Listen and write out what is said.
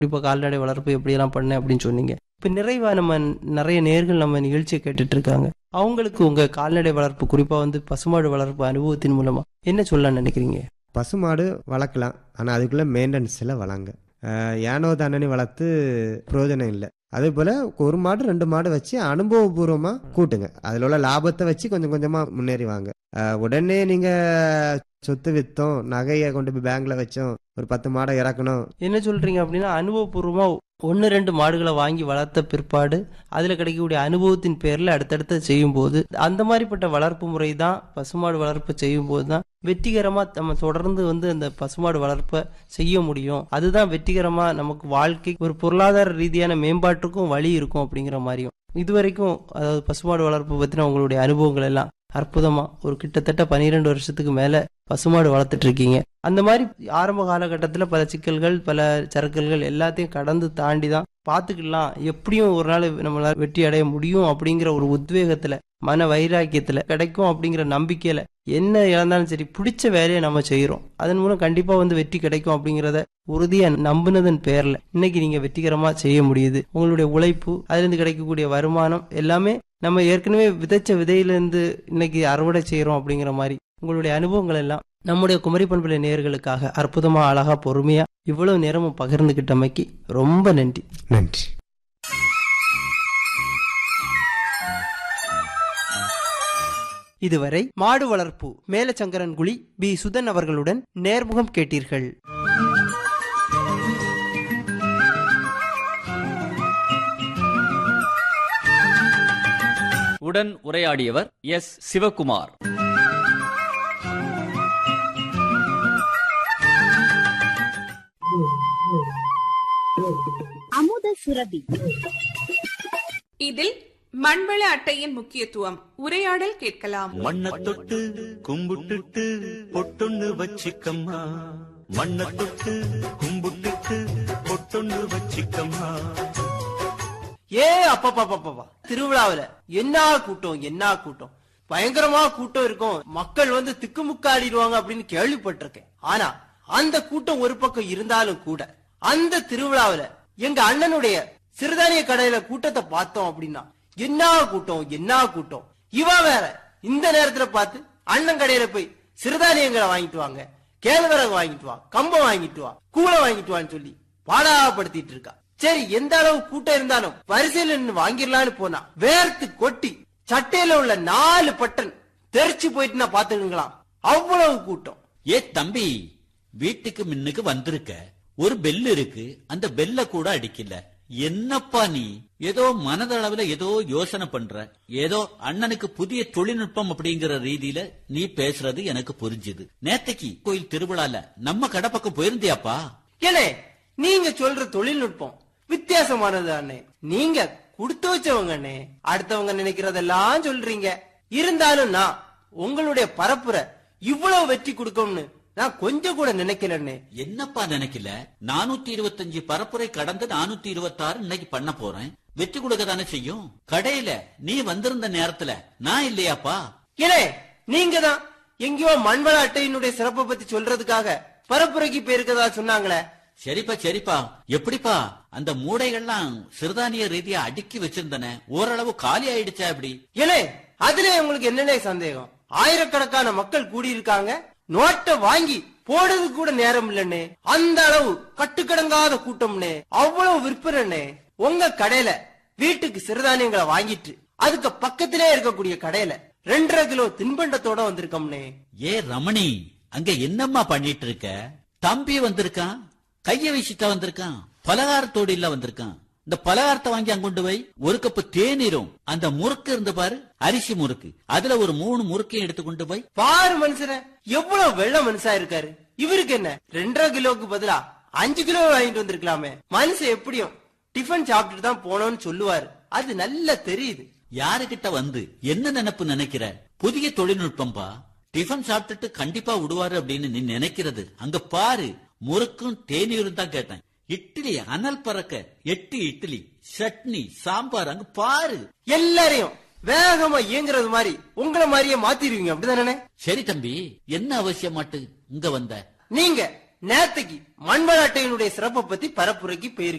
இப்போ கால்நடை வளர்ப்பு எப்படியெல்லாம் பண்ணேன் அப்படின்னு சொன்னீங்க இப்போ நிறைவா நம்ம நிறைய நேர்கள் நம்ம நிகழ்ச்சியை கேட்டுட்டு இருக்காங்க அவங்களுக்கு உங்க கால்நடை வளர்ப்பு குறிப்பா வந்து பசுமாடு வளர்ப்பு அனுபவத்தின் மூலமா என்ன சொல்ல நினைக்கிறீங்க பசுமாடு வளர்க்கலாம் ஆனால் அதுக்குள்ளே மெயின்டெனன்ஸ் எல்லாம் வளங்க அஹ் ஏனோ தானே வளர்த்து பிரயோஜனம் இல்லை அதே போல் ஒரு மாடு ரெண்டு மாடு வச்சு அனுபவபூர்வமாக கூட்டுங்க அதில் உள்ள லாபத்தை வச்சு கொஞ்சம் கொஞ்சமாக முன்னேறி வாங்க அஹ் உடனே நீங்கள் சொத்து விற்றோம் நகையை கொண்டு போய் பேங்க்ல வச்சோம் ஒரு பத்து மாடை இறக்கணும் என்ன சொல்றீங்க அப்படின்னா அனுபவபூர்வமா ஒன்று ரெண்டு மாடுகளை வாங்கி வளர்த்த பிற்பாடு அதில் கிடைக்கக்கூடிய அனுபவத்தின் பேரில் அடுத்தடுத்து செய்யும்போது அந்த மாதிரிப்பட்ட வளர்ப்பு முறை தான் பசுமாடு வளர்ப்பு செய்யும்போது தான் வெற்றிகரமாக நம்ம தொடர்ந்து வந்து அந்த பசுமாடு வளர்ப்பை செய்ய முடியும் அதுதான் வெற்றிகரமாக நமக்கு வாழ்க்கை ஒரு பொருளாதார ரீதியான மேம்பாட்டுக்கும் வழி இருக்கும் அப்படிங்கிற மாதிரியும் இதுவரைக்கும் அதாவது பசுமாடு வளர்ப்பு பற்றின உங்களுடைய அனுபவங்கள் எல்லாம் அற்புதமா ஒரு கிட்டத்தட்ட பன்னிரெண்டு வருஷத்துக்கு மேல பசுமாடு வளர்த்துட்டு இருக்கீங்க அந்த மாதிரி ஆரம்ப காலகட்டத்தில் பல சிக்கல்கள் பல சறுக்கல்கள் எல்லாத்தையும் கடந்து தாண்டி தான் பார்த்துக்கலாம் எப்படியும் ஒரு நாள் நம்மளால வெற்றி அடைய முடியும் அப்படிங்கிற ஒரு உத்வேகத்துல மன வைராக்கியத்துல கிடைக்கும் அப்படிங்கிற நம்பிக்கையில என்ன இழந்தாலும் சரி பிடிச்ச வேலையை நம்ம செய்யறோம் அதன் மூலம் கண்டிப்பா வந்து வெற்றி கிடைக்கும் அப்படிங்கிறத உறுதியா நம்பினதன் பேர்ல இன்னைக்கு நீங்க வெற்றிகரமா செய்ய முடியுது உங்களுடைய உழைப்பு அதுல இருந்து கிடைக்கக்கூடிய வருமானம் எல்லாமே நம்ம ஏற்கனவே விதைச்ச விதையிலிருந்து இன்னைக்கு அறுவடை செய்யறோம் அப்படிங்கிற மாதிரி உங்களுடைய அனுபவங்கள் எல்லாம் நம்முடைய குமரி பண்புல நேயர்களுக்காக அற்புதமா அழகா பொறுமையா இவ்வளவு நேரமும் பகிர்ந்துகிட்டமைக்கு ரொம்ப நன்றி நன்றி இதுவரை மாடு வளர்ப்பு மேலச்சங்கரன்குழி பி சுதன் அவர்களுடன் நேர்முகம் கேட்டீர்கள் உடன் உரையாடியவர் எஸ் சிவகுமார் அமுத சுரபி இதில் மண்வள அட்டையின் முக்கியத்துவம் உரையாடல் கேட்கலாம் மண்ண தொட்டு கும்பிட்டுட்டு பொட்டொன்னு வச்சிக்கம்மா மண்ண தொட்டு கும்பிட்டுட்டு பொட்டொன்னு வச்சிக்கம்மா ஏ அப்பப்பா திருவிழாவுல என்ன கூட்டம் என்ன கூட்டம் பயங்கரமா கூட்டம் இருக்கும் மக்கள் வந்து திக்குமுக்காடிடுவாங்க அப்படின்னு கேள்விப்பட்டிருக்கேன் ஆனா அந்த கூட்டம் ஒரு பக்கம் இருந்தாலும் கூட அந்த திருவிழாவுல எங்க அண்ணனுடைய சிறுதானிய கடையில கூட்டத்தை பார்த்தோம் அப்படின்னா என்ன கூட்டம் என்ன கூட்டம் இவ வேற இந்த நேரத்துல பார்த்து அண்ணன் கடையில போய் சிறுதானியங்களை வாங்கிட்டு வாங்க கேழ்வரகு வாங்கிட்டு வா கம்பம் வாங்கிட்டு வா கூளை வாங்கிட்டு வான்னு சொல்லி பாடாப்படுத்திட்டு இருக்கா சரி எந்த அளவு கூட்டம் இருந்தாலும் வரிசையில நின்னு வாங்கிடலான்னு போனா வேர்த்து கொட்டி சட்டையில உள்ள நாலு பட்டன் தெரிச்சு போயிட்டு நான் பாத்துக்கங்களாம் அவ்வளவு கூட்டம் ஏ தம்பி வீட்டுக்கு முன்னுக்கு வந்திருக்க ஒரு பெல் இருக்கு அந்த பெல்ல கூட அடிக்கல என்னப்பா நீ ஏதோ மனதளவுல ஏதோ யோசனை பண்ற ஏதோ அண்ணனுக்கு புதிய தொழில்நுட்பம் அப்படிங்கிற ரீதியில நீ பேசுறது எனக்கு புரிஞ்சுது நேத்தைக்கு கோயில் திருவிழால நம்ம கடை பக்கம் போயிருந்தியாப்பா ஏனே நீங்க சொல்ற தொழில்நுட்பம் வித்தியாசமானது அண்ணே நீங்க கொடுத்து வச்சவங்க அண்ணே அடுத்தவங்க நினைக்கிறதெல்லாம் சொல்றீங்க இருந்தாலும் நான் உங்களுடைய பரப்புரை இவ்வளவு வெற்றி கொடுக்கும்னு நான் கொஞ்சம் கூட நினைக்கலண்ணே என்னப்பா நினைக்கல நானூத்தி இருபத்தஞ்சு பரப்புரை கடந்து நானூத்தி இருபத்தி ஆறு இன்னைக்கு பண்ண போறேன் வெற்றி கொடுக்க தானே செய்யும் கடையில நீ வந்திருந்த நேரத்துல நான் இல்லையாப்பா ஏனே நீங்க தான் எங்கேயோ மண்வள அட்டையினுடைய சிறப்பை பத்தி சொல்றதுக்காக பரப்புரைக்கு போயிருக்கதா சொன்னாங்களே சரிப்பா சரிப்பா எப்படிப்பா அந்த மூடைகள்லாம் சிறுதானிய ரீதியா அடுக்கி வச்சிருந்தன ஓரளவு காலி ஆயிடுச்சா எப்படி ஏனே அதுல உங்களுக்கு என்னனே சந்தேகம் ஆயிரக்கணக்கான மக்கள் கூடியிருக்காங்க நோட்டை வாங்கி போடுறது கூட நேரம் இல்லண்ணே அந்த அளவு கட்டுக்கடங்காத கூட்டம்னே அவ்வளவு விற்பனைண்ணே உங்க கடையில வீட்டுக்கு சிறுதானியங்களை வாங்கிட்டு அதுக்கு பக்கத்திலே இருக்கக்கூடிய கடையில ரெண்டரை கிலோ தின்பண்டத்தோட வந்திருக்கோம்னே ஏ ரமணி அங்க என்னம்மா பண்ணிட்டு இருக்க தம்பி வந்திருக்கான் கைய வீசிட்டா வந்திருக்கான் பலகாரத்தோடு இல்ல வந்திருக்கான் இந்த பலகாரத்தை வாங்கி அங்க கொண்டு போய் ஒரு கப்பு தேநீரும் அந்த முறுக்கு இருந்து பாரு அரிசி முறுக்கு அதுல ஒரு மூணு முறுக்கையும் எடுத்து கொண்டு போய் பாரு மனுஷன எவ்வளவு வெள்ள மனுஷா இருக்காரு இவருக்கு என்ன ரெண்டரை கிலோவுக்கு பதிலா அஞ்சு கிலோ வாங்கிட்டு வந்திருக்கலாமே மனுஷன் எப்படியும் டிஃபன் சாப்பிட்டுட்டு தான் போனோம்னு சொல்லுவாரு அது நல்லா தெரியுது யாருகிட்ட வந்து என்ன நினைப்பு நினைக்கிற புதிய தொழில்நுட்பம்பா டிஃபன் சாப்பிட்டுட்டு கண்டிப்பா விடுவாரு அப்படின்னு நீ நினைக்கிறது அங்க பாரு முறுக்கும் தேநீரும் தான் கேட்டேன் இட்லி அனல் பறக்க எட்டு இட்லி சட்னி சாம்பார் அங்க பாரு எல்லாரையும் வேகமா இயங்குறது மாதிரி உங்களை மாதிரியே மாத்திருவீங்க அப்படிதானே சரி தம்பி என்ன அவசியமாட்டு இங்க வந்த நீங்க நேத்துக்கு மண்வள அட்டையினுடைய சிறப்பை பத்தி பரப்புரைக்கு போயிருக்கு